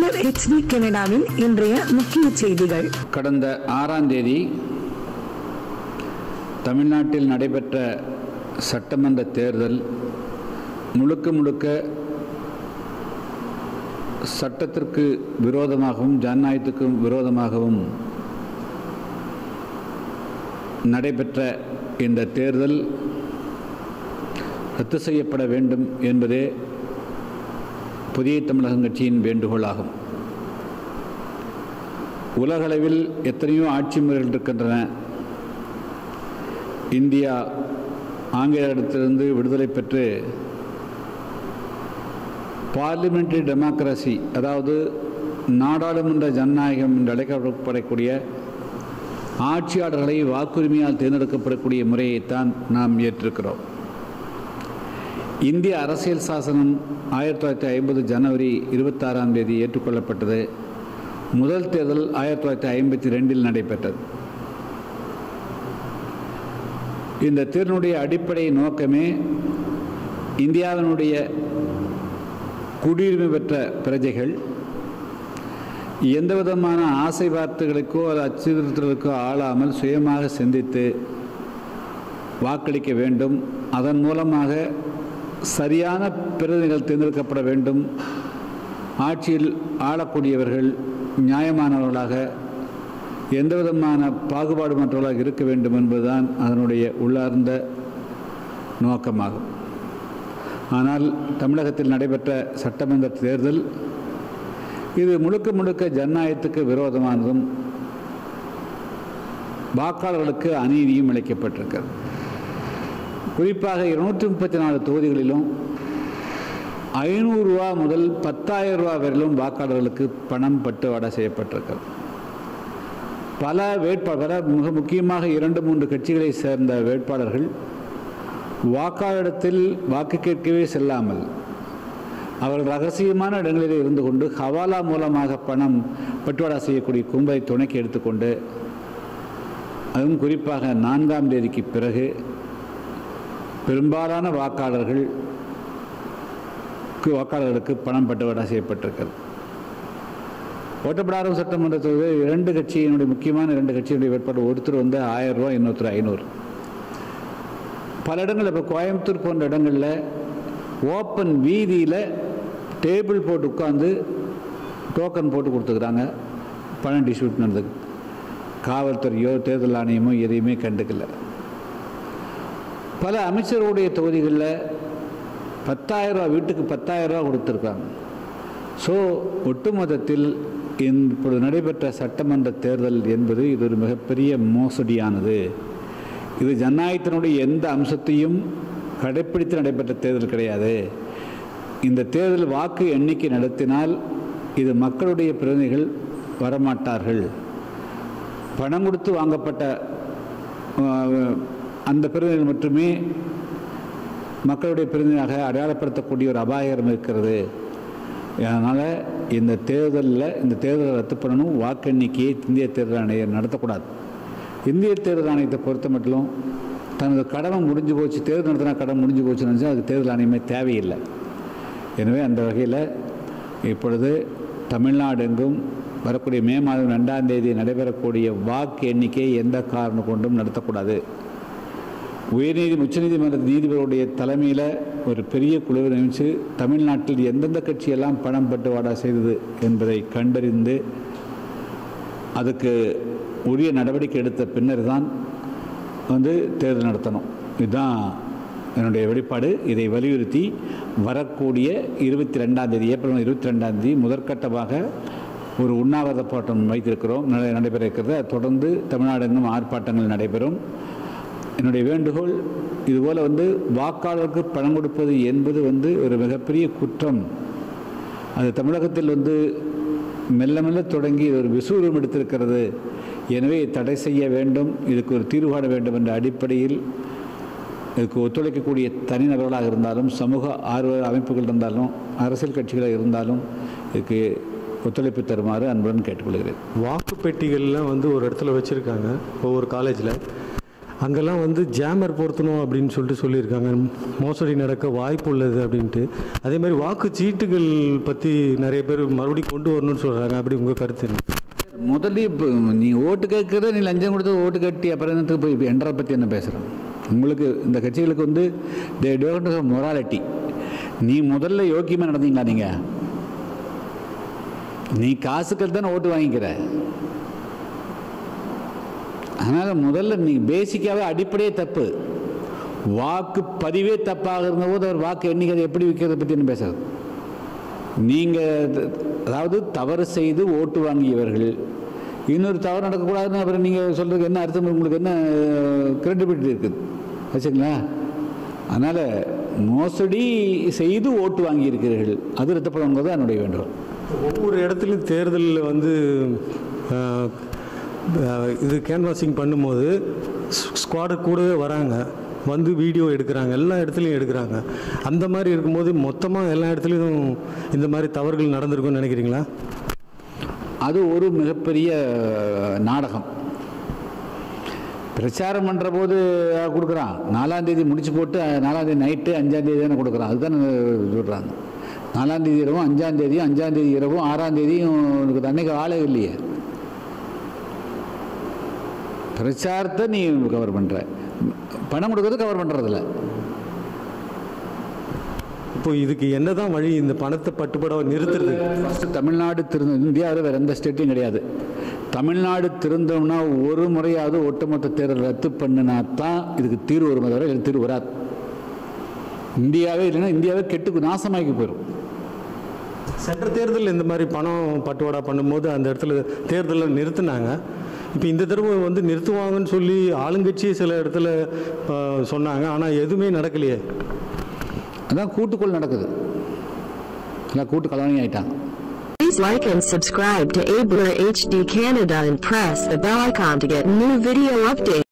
உங்கள் ஹெச்டி கனடாவின் இன்றைய முக்கிய செய்திகள் கடந்த ஆறாம் தேதி தமிழ்நாட்டில் நடைபெற்ற சட்டமன்ற தேர்தல் முழுக்க முழுக்க சட்டத்திற்கு விரோதமாகவும் ஜனநாயகத்துக்கும் விரோதமாகவும் நடைபெற்ற இந்த தேர்தல் ரத்து செய்யப்பட வேண்டும் என்பதே புதிய தமிழகம் கட்சியின் வேண்டுகோளாகும் உலகளவில் எத்தனையோ ஆட்சி முறைகள் இருக்கின்றன இந்தியா ஆங்கிலேயரிடத்திலிருந்து விடுதலை பெற்று பார்லிமெண்டரி டெமோக்ரஸி அதாவது நாடாளுமன்ற ஜனநாயகம் என்று அழைக்கப்படக்கூடிய ஆட்சியாளர்களை வாக்குரிமையால் தேர்ந்தெடுக்கப்படக்கூடிய முறையைத்தான் நாம் ஏற்றிருக்கிறோம் இந்திய அரசியல் சாசனம் ஆயிரத்தி தொள்ளாயிரத்தி ஐம்பது ஜனவரி இருபத்தாறாம் தேதி ஏற்றுக்கொள்ளப்பட்டது முதல் தேர்தல் ஆயிரத்தி தொள்ளாயிரத்தி ஐம்பத்தி ரெண்டில் நடைபெற்றது இந்த தேர்தலுடைய அடிப்படை நோக்கமே இந்தியாவினுடைய குடியுரிமை பெற்ற பிரஜைகள் எந்த விதமான ஆசை வார்த்தைகளுக்கோ அல்லது அச்சுறுத்தலுக்கோ ஆளாமல் சுயமாக சிந்தித்து வாக்களிக்க வேண்டும் அதன் மூலமாக சரியான பிரதிநிதிகள் தேர்ந்தெடுக்கப்பட வேண்டும் ஆட்சியில் ஆளக்கூடியவர்கள் நியாயமானவர்களாக எந்த விதமான பாகுபாடு மற்றவர்களாக இருக்க வேண்டும் என்பதுதான் அதனுடைய உள்ளார்ந்த நோக்கமாகும் ஆனால் தமிழகத்தில் நடைபெற்ற சட்டமன்ற தேர்தல் இது முழுக்க முழுக்க ஜனநாயகத்துக்கு விரோதமானதும் வாக்காளர்களுக்கு அநீதியும் இழைக்கப்பட்டிருக்கிறது குறிப்பாக இருநூற்றி முப்பத்தி நாலு தொகுதிகளிலும் ஐநூறுரூவா முதல் பத்தாயிரம் ரூபா வரையிலும் வாக்காளர்களுக்கு பணம் பட்டுவாடா செய்யப்பட்டிருக்கிறது பல வேட்பாளர் மிக முக்கியமாக இரண்டு மூன்று கட்சிகளை சேர்ந்த வேட்பாளர்கள் வாக்காளரிடத்தில் வாக்கு கேட்கவே செல்லாமல் அவர்கள் ரகசியமான இடங்களில் இருந்து கொண்டு ஹவாலா மூலமாக பணம் பட்டுவாடா செய்யக்கூடிய கும்பலை துணைக்கு எடுத்துக்கொண்டு அதுவும் குறிப்பாக நான்காம் தேதிக்கு பிறகு பெரும்பாலான வாக்காளர்கள் வாக்காளர்களுக்கு பணம் பட்டுவாடா செய்யப்பட்டிருக்கிறது ஓட்டப்படாரம் சட்டமன்ற தொகுதியில் இரண்டு கட்சியினுடைய முக்கியமான இரண்டு கட்சியினுடைய வேட்பாளர் ஒருத்தர் வந்து ஆயிரம் ரூபாய் இன்னொருத்தர் ஐநூறு பல இடங்களில் இப்போ கோயம்புத்தூர் போன்ற இடங்களில் ஓப்பன் வீதியில் டேபிள் போட்டு உட்காந்து டோக்கன் போட்டு கொடுத்துக்கிறாங்க பணம் டிஸ்ட்ரிபியூட் பண்ணுறதுக்கு காவல்துறையோ தேர்தல் ஆணையமோ எதையுமே கண்டுக்கல பல அமைச்சர்களுடைய தொகுதிகளில் பத்தாயிரம் ரூபா வீட்டுக்கு பத்தாயிரம் ரூபா கொடுத்துருக்காங்க ஸோ ஒட்டுமொத்தத்தில் இப்பொழுது நடைபெற்ற சட்டமன்ற தேர்தல் என்பது இது ஒரு மிகப்பெரிய மோசடியானது இது ஜனநாயகத்தினுடைய எந்த அம்சத்தையும் கடைப்பிடித்து நடைபெற்ற தேர்தல் கிடையாது இந்த தேர்தல் வாக்கு எண்ணிக்கை நடத்தினால் இது மக்களுடைய பிரதிநிதிகள் வரமாட்டார்கள் பணம் கொடுத்து வாங்கப்பட்ட அந்த பிரதிநிதிகள் மட்டுமே மக்களுடைய பிரதிநிதியாக அடையாளப்படுத்தக்கூடிய ஒரு அபாயம் இருக்கிறது அதனால் இந்த தேர்தலில் இந்த தேர்தலை ரத்து பண்ணணும் வாக்கு எண்ணிக்கையை இந்திய தேர்தல் ஆணையம் நடத்தக்கூடாது இந்திய தேர்தல் ஆணையத்தை பொறுத்த மட்டும் தனது கடமை முடிஞ்சு போச்சு தேர்தல் நடத்தினா கடமை முடிஞ்சு போச்சுன்னு நினச்சா அதுக்கு தேர்தல் ஆணையமே தேவையில்லை எனவே அந்த வகையில் இப்பொழுது தமிழ்நாடு எங்கும் வரக்கூடிய மே மாதம் ரெண்டாம் தேதி நடைபெறக்கூடிய வாக்கு எண்ணிக்கை எந்த காரணம் கொண்டும் நடத்தக்கூடாது உயர்நீதி உச்சநீதிமன்ற நீதிபதியுடைய தலைமையில் ஒரு பெரிய குழுவை நியமித்து தமிழ்நாட்டில் எந்தெந்த கட்சியெல்லாம் பணம் பட்டுவாடா செய்தது என்பதை கண்டறிந்து அதுக்கு உரிய நடவடிக்கை எடுத்த பின்னர் தான் வந்து தேர்தல் நடத்தணும் இதுதான் என்னுடைய வெளிப்பாடு இதை வலியுறுத்தி வரக்கூடிய இருபத்தி ரெண்டாம் தேதி ஏப்ரல் இருபத்தி ரெண்டாம் தேதி முதற்கட்டமாக ஒரு உண்ணாவிரத போராட்டம் வைத்திருக்கிறோம் நட- நடைபெற இருக்கிறது அதை தொடர்ந்து தமிழ்நாடு எங்கும் ஆர்ப்பாட்டங்கள் நடைபெறும் என்னுடைய வேண்டுகோள் இதுபோல் வந்து வாக்காளருக்கு பணம் கொடுப்பது என்பது வந்து ஒரு மிகப்பெரிய குற்றம் அது தமிழகத்தில் வந்து மெல்ல மெல்ல தொடங்கி இது ஒரு விசூரம் எடுத்திருக்கிறது எனவே தடை செய்ய வேண்டும் இதுக்கு ஒரு தீர்வு காண வேண்டும் என்ற அடிப்படையில் இதுக்கு ஒத்துழைக்கக்கூடிய தனிநபர்களாக இருந்தாலும் சமூக ஆர்வ அமைப்புகள் இருந்தாலும் அரசியல் கட்சிகளாக இருந்தாலும் இதுக்கு ஒத்துழைப்பு தருமாறு அன்புடன் கேட்டுக்கொள்கிறேன் வாக்கு பெட்டிகள்லாம் வந்து ஒரு இடத்துல வச்சுருக்காங்க ஒவ்வொரு காலேஜில் அங்கெல்லாம் வந்து ஜாமர் பொருத்தணும் அப்படின்னு சொல்லிட்டு சொல்லியிருக்காங்க மோசடி நடக்க வாய்ப்பு உள்ளது அப்படின்ட்டு அதே மாதிரி வாக்கு சீட்டுகள் பற்றி நிறைய பேர் மறுபடியும் கொண்டு வரணும்னு சொல்கிறாங்க அப்படி உங்கள் கருத்து என்ன முதல்ல இப்போ நீ ஓட்டு கேட்கறத நீ லஞ்சம் கொடுத்து ஓட்டு கட்டி அப்புறம் என்னத்துக்கு போய் இப்போ என்ற பற்றி என்ன பேசுகிறோம் உங்களுக்கு இந்த கட்சிகளுக்கு வந்து தே டோன்ட் மொராலிட்டி நீ முதல்ல யோக்கியமாக நடந்தீங்களா நீங்கள் நீ காசுக்கள் தானே ஓட்டு வாங்கிக்கிற அதனால் முதல்ல நீ பேசிக்காகவே அடிப்படையே தப்பு வாக்கு பதிவே தப்பாக இருந்தபோது அவர் வாக்கு எண்ணிக்கை எப்படி விற்கிறத பற்றி என்ன பேசுறது நீங்கள் அதாவது தவறு செய்து ஓட்டு வாங்கியவர்கள் இன்னொரு தவறு நடக்கக்கூடாதுன்னு அப்புறம் நீங்கள் சொல்கிறதுக்கு என்ன அர்த்தம் உங்களுக்கு என்ன கிரெடிபிலிட்டி இருக்குது வச்சுங்களா அதனால் மோசடி செய்து ஓட்டு வாங்கியிருக்கிறீர்கள் அது ரத்தப்படும் என்னுடைய வேண்டுகோள் ஒவ்வொரு இடத்துலையும் தேர்தலில் வந்து ஆஹ், ஆஹ், இது கேன்வாசிங் பண்ணும்போது ஸ்குவாடு கூடவே வராங்க வந்து வீடியோ எடுக்கிறாங்க எல்லா இடத்துலையும் எடுக்கிறாங்க அந்த மாதிரி இருக்கும்போது மொத்தமாக எல்லா இடத்துலையும் இந்த மாதிரி தவறுகள் நடந்திருக்கும்னு நினைக்கிறீங்களா அது ஒரு மிகப்பெரிய நாடகம் பிரச்சாரம் பண்ணுற போது கொடுக்குறான் நாலாம் தேதி முடிச்சு போட்டு நாலாம் தேதி நைட்டு அஞ்சாம் தேதி தானே கொடுக்குறான் அதுதான் சொல்கிறாங்க நாலாம் தேதி இரவும் அஞ்சாம் தேதியும் அஞ்சாம் தேதி இரவும் ஆறாம் தேதியும் இருக்குது அன்னைக்கு ஆளே இல்லையே பிரச்சாரத்தை நீ கவர் பண்ணுற பணம் கொடுக்கறது கவர் பண்ணுறதில்ல இப்போ இதுக்கு என்னதான் வழி இந்த பணத்தை பட்டுப்பட நிறுத்துறது ஃபஸ்ட்டு தமிழ்நாடு திருந்த இந்தியாவில் வேறு எந்த ஸ்டேட்லையும் கிடையாது தமிழ்நாடு திருந்தோம்னா ஒரு முறையாவது ஒட்டுமொத்த தேர்தல் ரத்து பண்ணினா தான் இதுக்கு தீர்வு வருமே தவிர இதுக்கு தீர்வு வராது இந்தியாவே இல்லைன்னா இந்தியாவே கெட்டு நாசமாக்கி போயிடும் சென்ற தேர்தலில் இந்த மாதிரி பணம் பட்டுவாடா பண்ணும்போது அந்த இடத்துல தேர்தலை நிறுத்தினாங்க இப்போ இந்த தடவை வந்து நிறுத்துவாங்கன்னு சொல்லி ஆளுங்கட்சியே சில இடத்துல ஆஹ், சொன்னாங்க ஆனால் எதுவுமே நடக்கலையே அதான் கூட்டுக்குள் நடக்குது எல்லாம் கூட்டு கலவணி ஆயிட்டாங்க Please like and subscribe to Abler HD Canada and press the bell icon to get new video updates.